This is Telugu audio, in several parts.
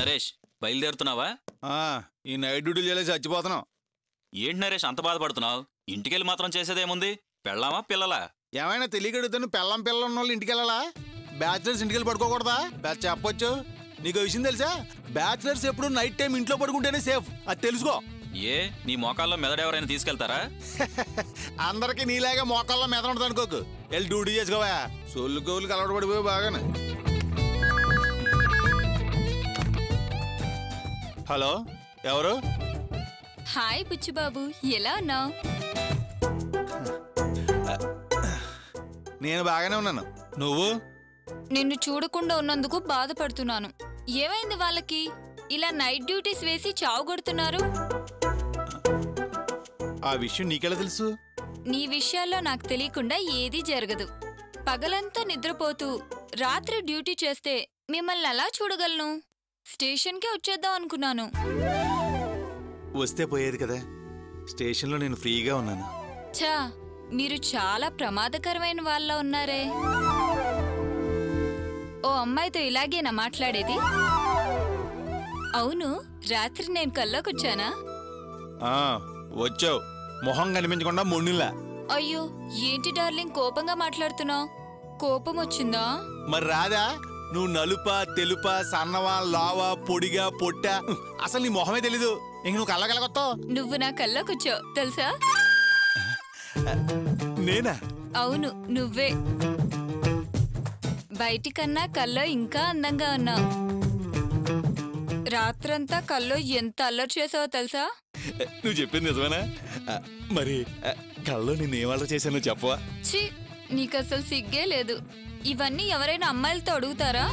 నరేష్ బయలుదేరుతున్నావా ఆ, ఈ నైట్ డ్యూటీలు చేయలేసి చచ్చిపోతున్నాం ఏంటి నరేష్ అంత బాధపడుతున్నావు ఇంటికెళ్ళి మాత్రం చేసేదేముంది పెళ్ళామా పిల్లలా ఏమైనా తెలియకడుగుతాను పెళ్ళం పిల్లలు ఉన్న వాళ్ళు ఇంటికి వెళ్ళాలా బ్యాచిలర్స్ ఇంటికి వెళ్ళి పడుకోకూడదా బ్యాచ్ చెప్పొచ్చు నీకు ఓ విషయం తెలుసా బ్యాచిలర్స్ ఎప్పుడు నైట్ టైం ఇంట్లో పడుకుంటేనే సేఫ్ అది తెలుసుకో ఏ నీ మోకాల్లో మెదడెవరైనా తీసుకెళ్తారా అందరికి నీలాగా మోకాల్లో మెదడు అనుకోకు వెళ్ళి డ్యూటీ చేసుకోవా సొల్లు కోళ్ళు అలవాటు పడిపోయి బాగానే హలో ఎవరు హాయ్ బుచ్చిబాబు ఎలా ఉన్నావు నేను బాగానే ఉన్నాను నువ్వు నిన్ను చూడకుండా ఉన్నందుకు బాధపడుతున్నాను ఏమైంది వాళ్ళకి ఇలా నైట్ డ్యూటీస్ వేసి చావు కొడుతున్నారు ఆ విషయం నీకెలా తెలుసు నీ విషయాల్లో నాకు తెలియకుండా ఏదీ జరగదు పగలంతా నిద్రపోతూ రాత్రి డ్యూటీ చేస్తే మిమ్మల్ని ఎలా చూడగలను స్టేషన్కే వచ్చేద్దాం అనుకున్నాను వస్తే పోయేది కదా స్టేషన్లో నేను ఫ్రీగా ఉన్నాను ఛా మీరు చాలా ప్రమాదకరమైన వాళ్ళ ఉన్నారే ఓ అమ్మాయితో ఇలాగేనా మాట్లాడేది అవును రాత్రి నేను కల్లోకొచ్చానా ఆ, వచ్చావు మొహం కనిపించకుండా మొండిలా అయ్యో ఏంటి డార్లింగ్ కోపంగా మాట్లాడుతున్నావు కోపం వచ్చిందా మరి రాదా నువ్వు నలుపా తెలుపా సన్నవా లావా పొడిగా పొట్ట అసలు నీ మొహమే తెలీదు ఇంక నువ్వు కళ్ళగలగొత్తావు నువ్వు నా కల్లోకొచ్చావు తెలుసా నేనా అవును నువ్వే బయటికన్నా కల్లో ఇంకా అందంగా ఉన్నావు రాత్రంతా కల్లో ఎంత అల్లరి చేసావో తెలుసా నువ్వు చెప్పింది నిజమేనా ఆ, మరి ఆ, కళ్ళలో నేను ఏం ఆర్డర్ చేశానో చెప్పవా ఛీ నీకు అసలు సిగ్గే లేదు ఇవన్నీ ఎవరైనా అమ్మాయిలతో అడుగుతారా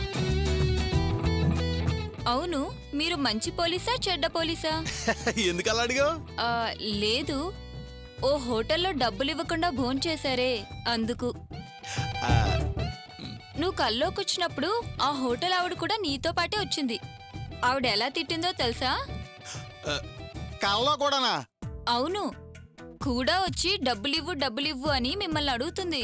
అవును మీరు మంచి పోలీసా చెడ్డ పోలీసా ఎందుకు అలా అడిగావు ఆ, లేదు ఓ హోటల్లో డబ్బులు ఇవ్వకుండా భోంచేశారే అందుకు ఆ, నువ్వు కల్లోకొచ్చినప్పుడు ఆ హోటల్ ఆవిడ కూడా నీతో పాటే వచ్చింది ఆవిడ ఎలా తిట్టిందో తెలుసా ఆ, కళ్ళలో కూడానా అవును కూడా వచ్చి డబ్బులివ్వు డబ్బులివ్వు అని మిమ్మల్ని అడుగుతుంది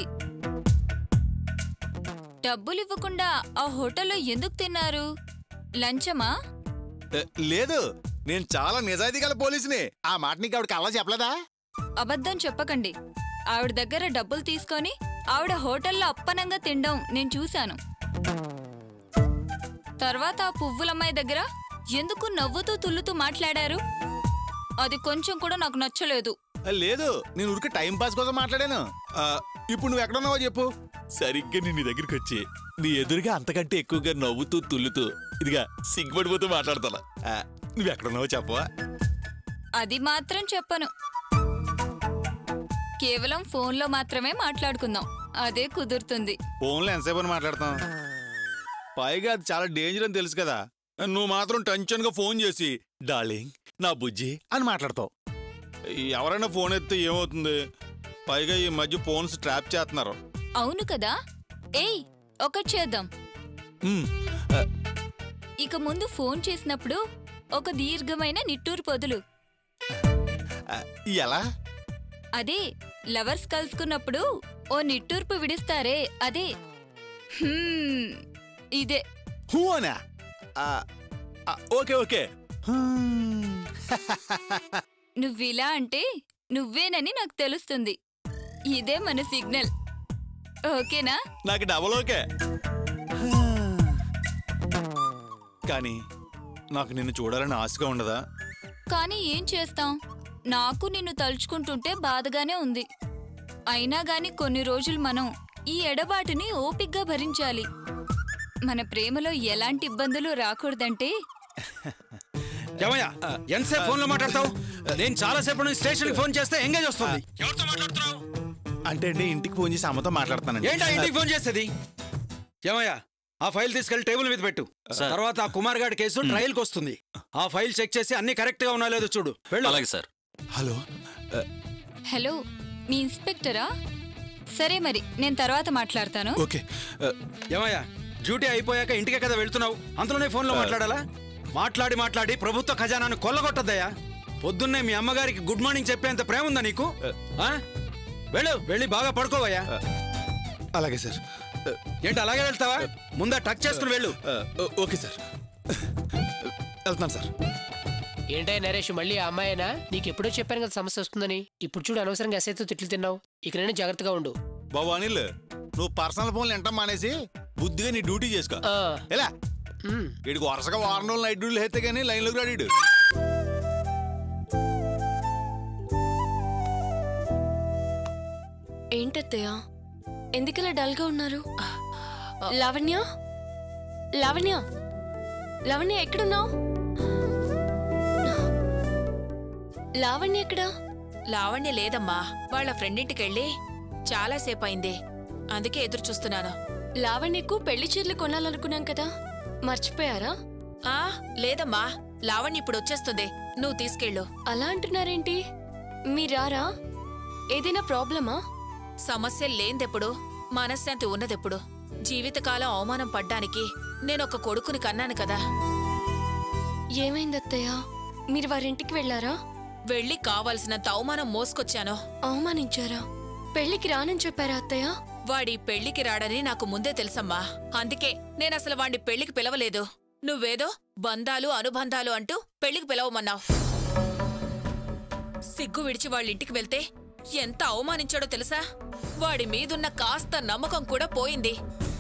డబ్బులివ్వకుండా ఆ హోటల్లో ఎందుకు తిన్నారు లంచమా ఆ, లేదు నేను చాలా నిజాయితీ గల పోలీసుని ఆ మాట నీకు ఆవిడ కళ్ళ చెప్పలేదా అబద్ధం చెప్పకండి ఆవిడ దగ్గర డబ్బులు తీసుకొని ఆవిడ హోటల్లో అప్పనంగా తినడం నేను చూశాను తర్వాత ఆ పువ్వులమ్మాయి దగ్గర ఎందుకు నవ్వుతూ తుల్లుతూ మాట్లాడారు అది కొంచెం కూడా నాకు నచ్చలేదు ఆ, లేదు నేను ఊరికి టైం పాస్ కోసం మాట్లాడాను ఆ, ఇప్పుడు నువ్వు ఎక్కడున్నావో చెప్పు సరిగ్గా నేను నీ దగ్గరికి వచ్చి నీ ఎదురుగా అంతకంటే ఎక్కువగా నవ్వుతూ తుల్లుతూ ఇదిగా సిగ్గుపడిపోతూ మాట్లాడతాను ఆ, నువ్వు ఎక్కడున్నావో చెప్పవా అది మాత్రం చెప్పను కేవలం ఫోన్లో మాత్రమే మాట్లాడుకుందాం అదే కుదురుతుంది ఫోన్లో ఎంతసేపు అని మాట్లాడతాం పైగా అది చాలా డేంజర్ అని తెలుసు కదా నువ్వు మాత్రం టెన్షన్గా ఫోన్ చేసి డార్లింగ్ నా బుజ్జి అని మాట్లాడతావు ఎవరైనా ఫోన్ ఎత్తే ఏమవుతుంది పైగా ఈ మధ్య ఫోన్స్ ట్రాప్ చేస్తున్నారు అవును కదా ఏయ్ ఒకటి చేద్దాం ఉమ్, ఆ, ఇక ముందు ఫోన్ చేసినప్పుడు ఒక దీర్ఘమైన నిట్టూరు పొదులు ఆ, ఎలా అదే లవర్స్ కలుసుకున్నప్పుడు ఓ నిట్టూర్పు విడిస్తారే అదే హ్మ్, ఇదే హూ అనా ఆ, ఆ, ఓకే ఓకే హ్మ్. నువ్విలా అంటే నువ్వేనని నాకు తెలుస్తుంది ఇదే మన సిగ్నల్ ఓకేనా నాకు డబల్ ఓకే కానీ నాకు నిన్ను చూడాలని ఆశగా ఉండదా కానీ ఏం చేస్తాం నాకు నిన్ను తలుచుకుంటుంటే బాధగానే ఉంది అయినా గాని కొన్ని రోజులు మనం ఈ ఎడబాటుని ఓపిగ్గా భరించాలి మన ప్రేమలో ఎలాంటి ఇబ్బందులు రాకూడదంటే ఏమయ్యా ఎంతసేపు ఫోన్ లో మాట్లాడతావు నేను చాలా సేపు నుంచి స్టేషన్ కి ఫోన్ చేస్తే ఎంగేజ్ వస్తుంది ఎవరితో మాట్లాడుతున్నావు అంటే అండి ఇంటికి ఫోన్ చేసి అమ్మతో మాట్లాడుతానండి ఏంటా ఇంటికి ఫోన్ చేసేది ఏమయ్యా ఆ ఫైల్ తీసుకెళ్లి టేబుల్ మీద పెట్టు సార్. తర్వాత ఆ కుమార్ గారి కేసు ట్రయల్ కి వస్తుంది ఆ ఫైల్ చెక్ చేసి అన్ని కరెక్ట్ గా ఉన్నా లేదో చూడు వెళ్ళు అలాగే సార్ హలో ఆ, హలో మీ ఇన్స్పెక్టరా సరే మరి నేను తర్వాత మాట్లాడతాను ఓకే ఆ, ఏమయ్యా డ్యూటీ అయిపోయాక ఇంటికే కదా వెళ్తున్నావు అంతలోనే ఫోన్ లో మాట్లాడాలా మాట్లాడి మాట్లాడి ప్రభుత్వ ఖజానాను కొల్లగొట్టద్దయ్యా పొద్దున్నే మీ అమ్మగారికి గుడ్ మార్నింగ్ చెప్పేంత ప్రేమ ఉందా నీకు ఆ? వెళ్ళు వెళ్ళి బాగా పడుకోవయ్యా అలాగే సార్ ఆ, ఏంటి అలాగే వెళ్తావా ముందా టచ్ చేసుకుని వెళ్ళు ఆ, ఓ- ఓకే సార్ వెళ్తున్నాను సార్ ఏంటో నరేష్ మళ్ళీ ఆ అమ్మాయినా నీకు ఎప్పుడో చెప్పాను కదా సమస్య వస్తుందని ఇప్పుడు చూడు అనవసరంగా ఎస్ఐతో తిట్లు తిన్నావు ఇక నేను జాగ్రత్తగా ఉండు బాబు అనిల్ నువ్వు పర్సనల్ ఫోన్లు వింటాం మానేసి బుద్ధిగా నీ డ్యూటీ చేసుకో ఆ, ఎలా ఉమ్. వీడికి వరుసగా వారం రోజులు నైట్ డ్యూటీలు అయితే కానీ లైన్లోకి రాడు ఏంటత్తయ్య ఎందుకలా డల్గా ఉన్నారు లావణ్య లావణ్య లావణ్య ఎక్కడున్నావు లావణ్య ఎక్కడా లావణ్య లేదమ్మా వాళ్ళ ఫ్రెండింటికెళ్ళి చాలాసేపు అయింది అందుకే ఎదురు చూస్తున్నాను లావణ్యకు పెళ్లి చీరలు కొనాలనుకున్నాం కదా మర్చిపోయారా ఆ లేదమ్మా లావణ్య ఇప్పుడు వచ్చేస్తుంది నువ్వు తీసుకెళ్ళు అలా అంటున్నారేంటి మీరారా ఏదైనా ప్రాబ్లమా సమస్య లేందెప్పుడు మనశ్శాంతి ఉన్నదెప్పుడు జీవితకాలం అవమానం పడ్డానికి నేనొక కొడుకుని కన్నాను కదా ఏమైంది అత్తయ్య మీరు వారింటికి వెళ్ళారా వెళ్ళి కావాల్సినంత అవమానం మోసుకొచ్చాను అవమానించారా పెళ్లికి రానని చెప్పారా అత్తయ్య వాడి పెళ్లికి రాడని నాకు ముందే తెలుసమ్మా అందుకే నేనసలు వాణ్ణి పెళ్లికి పిలవలేదు నువ్వేదో బంధాలు అనుబంధాలు అంటూ పెళ్లికి పిలవమన్నావు సిగ్గు విడిచి వాళ్ళింటికి వెళ్తే ఎంత అవమానించాడో తెలుసా వాడి మీదున్న కాస్త నమ్మకం కూడా పోయింది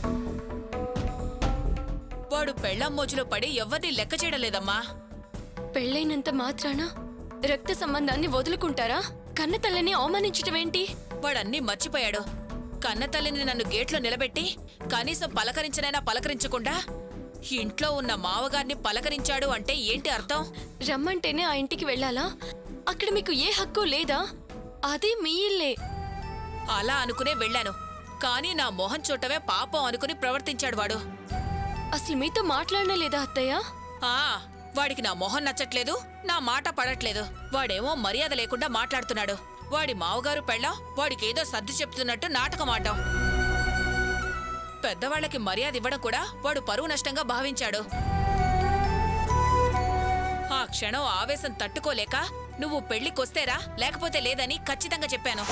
వాడు పెళ్ళం మోజులో పడి ఎవరిని లెక్క చేయడలేదమ్మా పెళ్ళైనంత మాత్రాన రక్త సంబంధాన్ని వదులుకుంటారా కన్న తల్లిని అవమానించటం ఏంటి వాడన్నీ మర్చిపోయాడు కన్నతల్లిని నన్ను గేట్లో నిలబెట్టి కనీసం పలకరించనైనా పలకరించకుండా ఇంట్లో ఉన్న మావగారిని పలకరించాడు అంటే ఏంటి అర్థం రమ్మంటేనే ఆ ఇంటికి వెళ్ళాలా అక్కడ మీకు ఏ హక్కు లేదా అది మీ ఇల్లే అలా అనుకునే వెళ్ళాను కానీ నా మొహం చూడటమే పాపం అనుకుని ప్రవర్తించాడు వాడు అసలు మీతో మాట్లాడనే లేదా అత్తయ్య ఆ వాడికి నా మొహం నచ్చట్లేదు నా మాట పడట్లేదు వాడేమో మర్యాద లేకుండా మాట్లాడుతున్నాడు వాడి మావగారు పెళ్ళం వాడికేదో సర్ది చెప్తున్నట్టు నాటకం ఆడటం పెద్దవాళ్ళకి మర్యాద ఇవ్వడం కూడా వాడు పరువు నష్టంగా భావించాడు ఆ క్షణం ఆవేశం తట్టుకోలేక నువ్వు పెళ్లికొస్తేరా లేకపోతే లేదని ఖచ్చితంగా చెప్పాను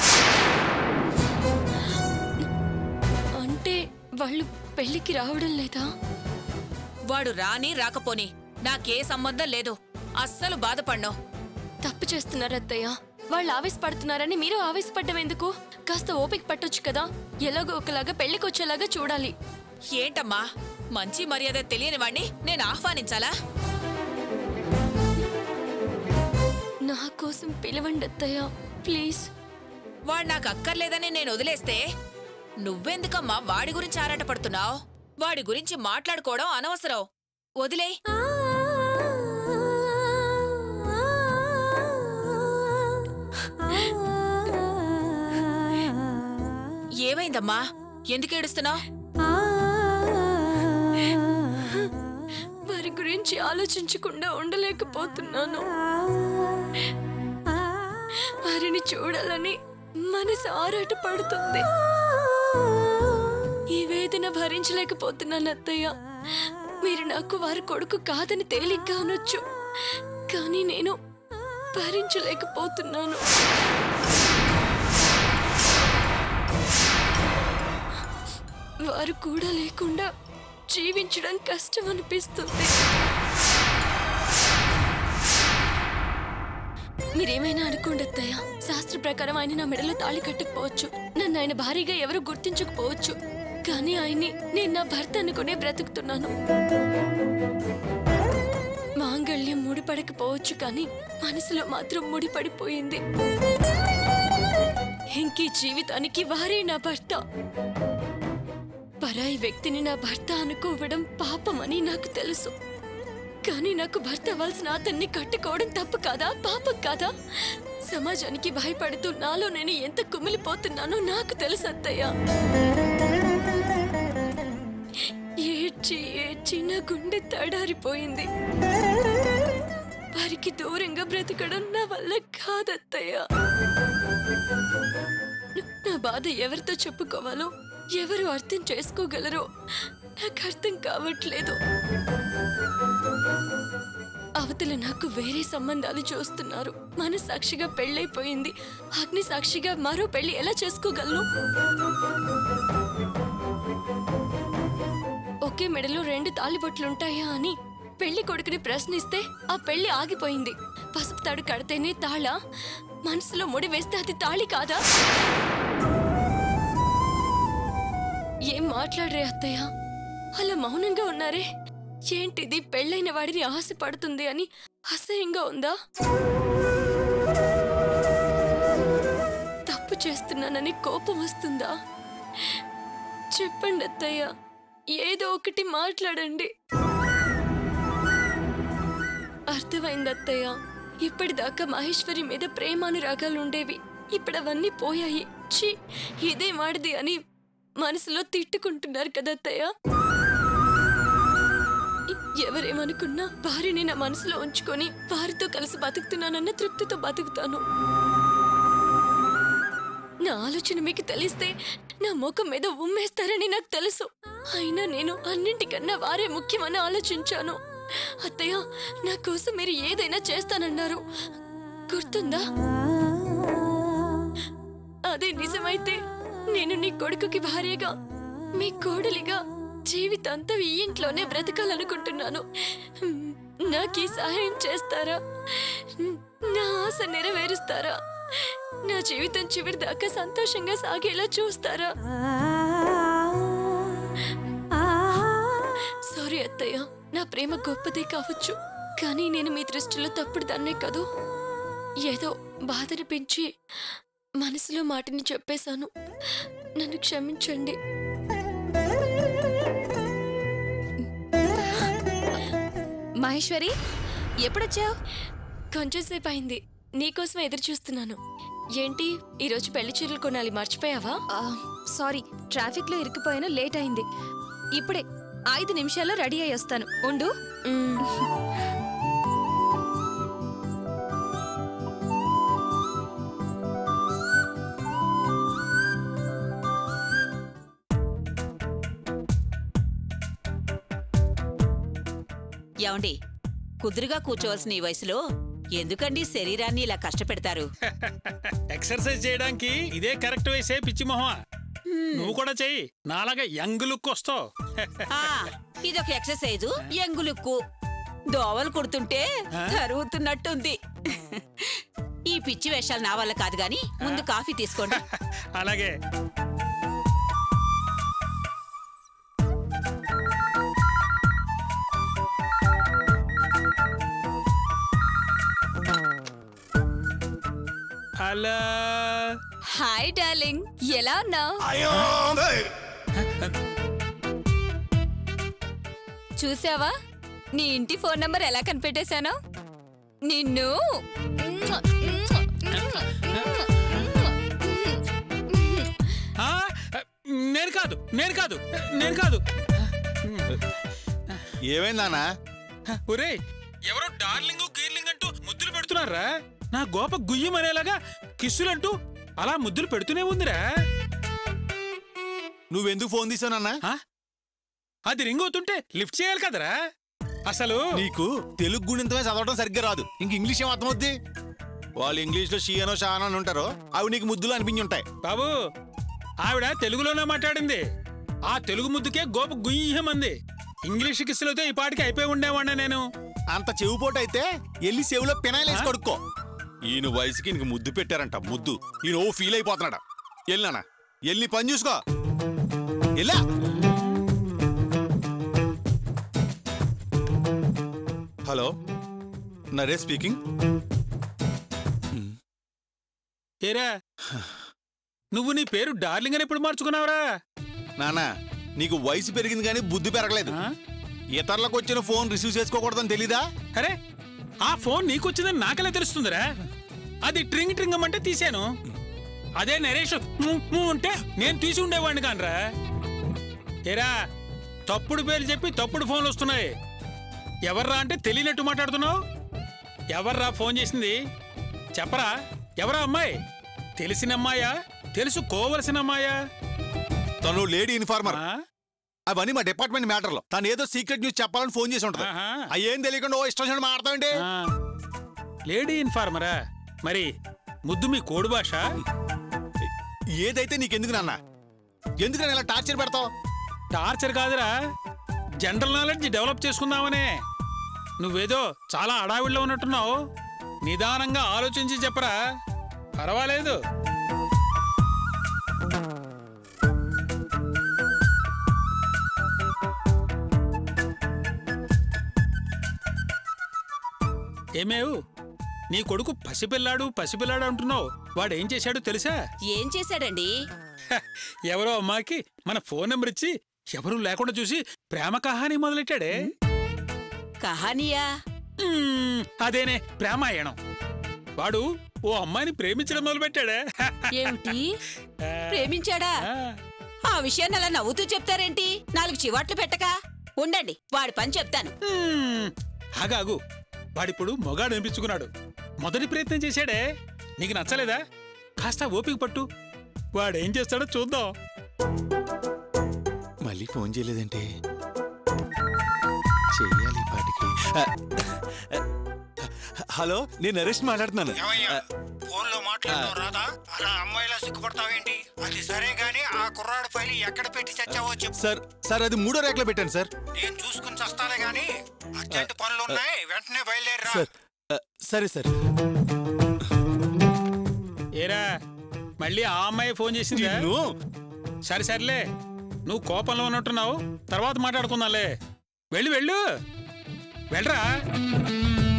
అంటే వాళ్ళు పెళ్లికి రావడం లేదా వాడు రాని రాకపోని నాకే సంబంధం లేదు అస్సలు బాధపడ్ను తప్పు చేస్తున్నారు అత్తయ్య వాళ్ళు ఆవేశపడుతున్నారని మీరు ఆవేశపడ్డం ఎందుకు కాస్త ఓపిక పట్టొచ్చు కదా ఎలాగో ఒకలాగా పెళ్లికి వచ్చేలాగా చూడాలి ఏంటమ్మా మంచి మర్యాద తెలియని వాణ్ణి నేను ఆహ్వానించాలా నా కోసం పిలవండి అత్తయ్య ప్లీజ్ వాడు నాకు అక్కర్లేదని నేను వదిలేస్తే నువ్వెందుకమ్మా వాడి గురించి ఆరాటపడుతున్నావు వాడి గురించి మాట్లాడుకోవడం అనవసరం వదిలే ఏమైందమ్మా ఎందుకు ఏడుస్తున్నావు వారి గురించి ఆలోచించకుండా ఉండలేకపోతున్నాను వారిని చూడాలని మనసు ఆరాట పడుతుంది ఈ వేదన భరించలేకపోతున్నాను అత్తయ్య మీరు నాకు వారి కొడుకు కాదని తేలిగ్గా అనొచ్చు కానీ నేను భరించలేకపోతున్నాను వారు కూడా లేకుండా జీవించడం కష్టం అనిపిస్తుంది మీరేమైనా అనుకోండి అత్తయ్య శాస్త్ర ప్రకారం ఆయన నా మెడలో తాళి కట్టకపోవచ్చు నన్ను ఆయన భారీగా ఎవరు గుర్తించకపోవచ్చు కానీ ఆయన్ని నేను నా భర్త అనుకునే బ్రతుకుతున్నాను మాంగళ్యం ముడిపడకపోవచ్చు కానీ మనసులో మాత్రం ముడిపడిపోయింది ఇంకీ జీవితానికి వారే నా భర్త పరాయి వ్యక్తిని నా భర్త అనుకోవడం పాపమని నాకు తెలుసు కానీ నాకు భర్త అవ్వాల్సిన అతన్ని కట్టుకోవడం తప్పు కాదా పాపం కాదా సమాజానికి భయపడుతూ నాలో నేను ఎంత కుమిలిపోతున్నానో నాకు తెలుసు అత్తయ్య ఏడ్చి ఏడ్చి నా గుండె తడారిపోయింది వారికి దూరంగా బ్రతకడం నా వల్ల కాదత్తయ్య నా బాధ ఎవరితో చెప్పుకోవాలో ఎవరు అర్థం చేసుకోగలరో నాకు అర్థం కావట్లేదు అవతల నాకు వేరే సంబంధాలు చూస్తున్నారు మన సాక్షిగా పెళ్ళైపోయింది అగ్ని సాక్షిగా మరో పెళ్లి ఎలా చేసుకోగలను ఒకే మెడలో రెండు తాలిబొట్లుంటాయా అని పెళ్లి కొడుకుని ప్రశ్నిస్తే ఆ పెళ్లి ఆగిపోయింది పసుపు తాడు కడితేనే తాళ మనసులో ముడి వేస్తే అది తాళి కాదా ఏం మాట్లాడరే అత్తయ్య అలా మౌనంగా ఉన్నారే ఏంటిది పెళ్ళైన వాడిని ఆశపడుతుంది అని అసహ్యంగా ఉందా తప్పు చేస్తున్నానని కోపం వస్తుందా చెప్పండి అత్తయ్య ఏదో ఒకటి మాట్లాడండి అర్థమైంది అత్తయ్య ఇప్పటిదాకా మహేశ్వరి మీద ప్రేమానురాగాలు ఉండేవి ఇప్పుడు అవన్నీ పోయాయి ఛీ ఇదే మాడిది అని మనసులో తిట్టుకుంటున్నారు కదా అత్తయ్య ఎవరేమనుకున్నా వారిని నా మనసులో ఉంచుకొని వారితో కలిసి బతుకుతున్నానన్న తృప్తితో బతుకుతాను నా ఆలోచన మీకు తెలిస్తే నా ముఖం మీద ఉమ్మేస్తారని నాకు తెలుసు అయినా నేను అన్నింటికన్నా వారే ముఖ్యమని ఆలోచించాను అత్తయ్య నా కోసం మీరు ఏదైనా చేస్తానన్నారు గుర్తుందా అదే నిజమైతే నేను నీ కొడుకుకి భార్యగా మీ కోడలిగా జీవితాంతం ఈ ఇంట్లోనే బ్రతకాలనుకుంటున్నాను నాకు ఈ సహాయం చేస్తారా నా ఆశ నెరవేరుస్తారా నా జీవితం చివరి దాకా సంతోషంగా సాగేలా చూస్తారా సారీ అత్తయ్య నా ప్రేమ గొప్పదే కావచ్చు కానీ నేను మీ దృష్టిలో తప్పుడు దాన్నే కదూ ఏదో బాధనిపించి మనసులో మాటని చెప్పేశాను నన్ను క్షమించండి మహేశ్వరి ఎప్పుడొచ్చావు కొంచెం సేపు అయింది నీకోసం ఎదురు చూస్తున్నాను ఏంటి ఈరోజు పెళ్లి చీరలు కొనాలి మర్చిపోయావా సారీ ట్రాఫిక్ లో ఇరుక్కుపోయాను లేట్ అయింది ఇప్పుడే ఐదు నిమిషాల్లో రెడీ అయ్యి వస్తాను ఉండు మ్మ్. ఏమండి కుదురుగా కూర్చోవలసిన ఈ వయసులో ఎందుకండి శరీరాన్ని ఇలా కష్టపెడతారు ఎక్సర్సైజ్ చేయడానికి ఇదే కరెక్ట్ వయసే పిచ్చి మొహమా నువ్వు కూడా చెయ్యి నాలాగా యంగ్ లుక్ వస్తావు ఆ, ఇదొక ఎక్సర్సైజు ఎంగులుక్కు దోవలు కుడుతుంటే తరుగుతున్నట్టుంది ఈ పిచ్చి వేషాలు నా వల్ల కాదు గాని ముందు కాఫీ తీసుకోండి అలాగే హలో హాయ్ డార్లింగ్ ఎలా ఉన్నావు చూసావా నీ ఇంటి ఫోన్ నంబర్ ఎలా కనిపెట్టేశాను నిన్ను ఆ, నేను కాదు నేను కాదు నేను కాదు ఏమైందానా ఒరేయ్ ఎవరో డార్లింగ్ గీర్లింగ్ అంటూ ముద్దులు పెడుతున్నారా నా గోప గుయ్యం అనేలాగా కిస్సులంటూ అలా ముద్దులు పెడుతూనే ఉందిరా నువ్వెందుకు ఫోన్ తీసానన్నా ఆ? అది రింగ్ అవుతుంటే లిఫ్ట్ చేయాలి కదరా అసలు నీకు తెలుగు గుణింతమే చదవడం సరిగ్గా రాదు ఇంక ఇంగ్లీష్ ఏం అర్థమవుద్ది వాళ్ళు ఇంగ్లీష్ లో షియనో షానో అని ఉంటారో అవి నీకు ముద్దులు అనిపించి ఉంటాయి బాబు ఆవిడ తెలుగులోనే మాట్లాడింది ఆ తెలుగు ముద్దుకే గోప గుయ్యమంది ఇంగ్లీష్ కిస్సులతో ఈ పాటికి అయిపోయి ఉండేవాడినా నేను అంత చెవిపోటు అయితే ఎల్లి చెవిలో పినాయిలేసి కడుక్కో ఈయన వయసుకి ఇంక ముద్దు పెట్టారంట ముద్దు ఈయన ఓ ఫీల్ అయిపోతున్నాడా వెళ్ళినానా వెళ్ళి పని చూసుకో వెళ్ళా హలో నరే స్పీకింగ్ ఏరా నువ్వు నీ పేరు డార్లింగ్ అని ఎప్పుడు మార్చుకున్నావురా నానా నీకు వయసు పెరిగింది కానీ బుద్ధి పెరగలేదు ఆ? ఇతరులకు వచ్చిన ఫోన్ రిసీవ్ చేసుకోకూడదని తెలీదా అరే ఆ ఫోన్ నీకొచ్చిందని నాకెలా తెలుస్తుందిరా అది ట్రింగ్ ట్రింగ్ అంటే తీశాను అదే నరేష్ ము, ము అంటే నేను తీసి ఉండేవాడిని కానరా ఏరా తప్పుడు పేర్లు చెప్పి తప్పుడు ఫోన్లు వస్తున్నాయి ఎవర్రా అంటే తెలియనట్టు మాట్లాడుతున్నావు ఎవర్రా ఫోన్ చేసింది చెప్పరా ఎవరా అమ్మాయి తెలిసిన అమ్మాయా తెలుసుకోవలసిన అమ్మాయా తను లేడీ ఇన్ఫార్మర్ ఆ? అవన్నీ మా డిపార్ట్మెంట్ మ్యాటర్లో తను ఏదో సీక్రెట్ న్యూస్ చెప్పాలని ఫోన్ చేసి ఉంటుంది ఆహా. అయ్యేం తెలియకుండా ఓ ఇష్టం వచ్చినట్టు మాట్లాడతామండి ఆ. లేడీ ఇన్ఫార్మరా మరి ముద్దు మీ కోడి భాష ఏదైతే నీకెందుకు నాన్న ఎందుకు నన్ను ఇలా టార్చర్ పెడతావు టార్చర్ కాదురా జనరల్ నాలెడ్జ్ డెవలప్ చేసుకుందామనే నువ్వేదో చాలా అడావిడిలో ఉన్నట్టున్నావు నిదానంగా ఆలోచించి చెప్పరా పర్వాలేదు ఏమేవు నీ కొడుకు పసిపిల్లాడు పసిపిల్లాడు అంటున్నావు వాడు ఏం చేశాడో తెలుసా ఏం చేశాడండి హ, ఎవరో అమ్మాకి మన ఫోన్ నెంబర్ ఇచ్చి ఎవరూ లేకుండా చూసి ప్రేమ కహాని మొదలెట్టాడే కహానియా మ్మ్, అదేనే ప్రేమాయణం వాడు ఓ అమ్మాయిని ప్రేమించడం మొదలుపెట్టాడే ఏమిటి ప్రేమించాడా ఆ, ఆ విషయాన్ని అలా నవ్వుతూ చెప్తారేంటి నాలుగు చివాట్లు పెట్టక ఉండండి వాడి పని చెప్తాను మ్మ్, ఆగాగు వాడిప్పుడు మొగాడు అనిపించుకున్నాడు మొదటి ప్రయత్నం చేశాడే నీకు నచ్చలేదా కాస్త ఓపిక పట్టు వాడేం చేస్తాడో చూద్దాం మళ్ళీ ఫోన్ చేయలేదంటే చెయ్యాలి ఈ పాటికి ఆ, హలో నేను నరేష్ మాట్లాడుతున్నాను ఫోన్లో మాట్లాడడం రాదా అలా అమ్మాయిలా సిగ్గుపడతావేంటి అది సరే గానీ ఆ కుర్రాడు ఫైల్ ఎక్కడ పెట్టి చచ్చావో చెప్పు సార్ సార్ అది మూడో రేఖలో పెట్టాను సార్ నేను చూసుకుని చస్తాలే గానీ అర్జెంట్ పనులు ఉన్నాయి వెంటనే బయలుదేరరా సార్ ఆ, సరే సార్ ఏరా మళ్ళీ ఆ అమ్మాయి ఫోన్ చేసిందా నిన్ను సరే సర్లే నువ్వు కోపంలో ఉన్నట్టున్నావు తర్వాత మాట్లాడుకుందాంలే వెళ్ళు వెళ్ళు వెళ్ళరా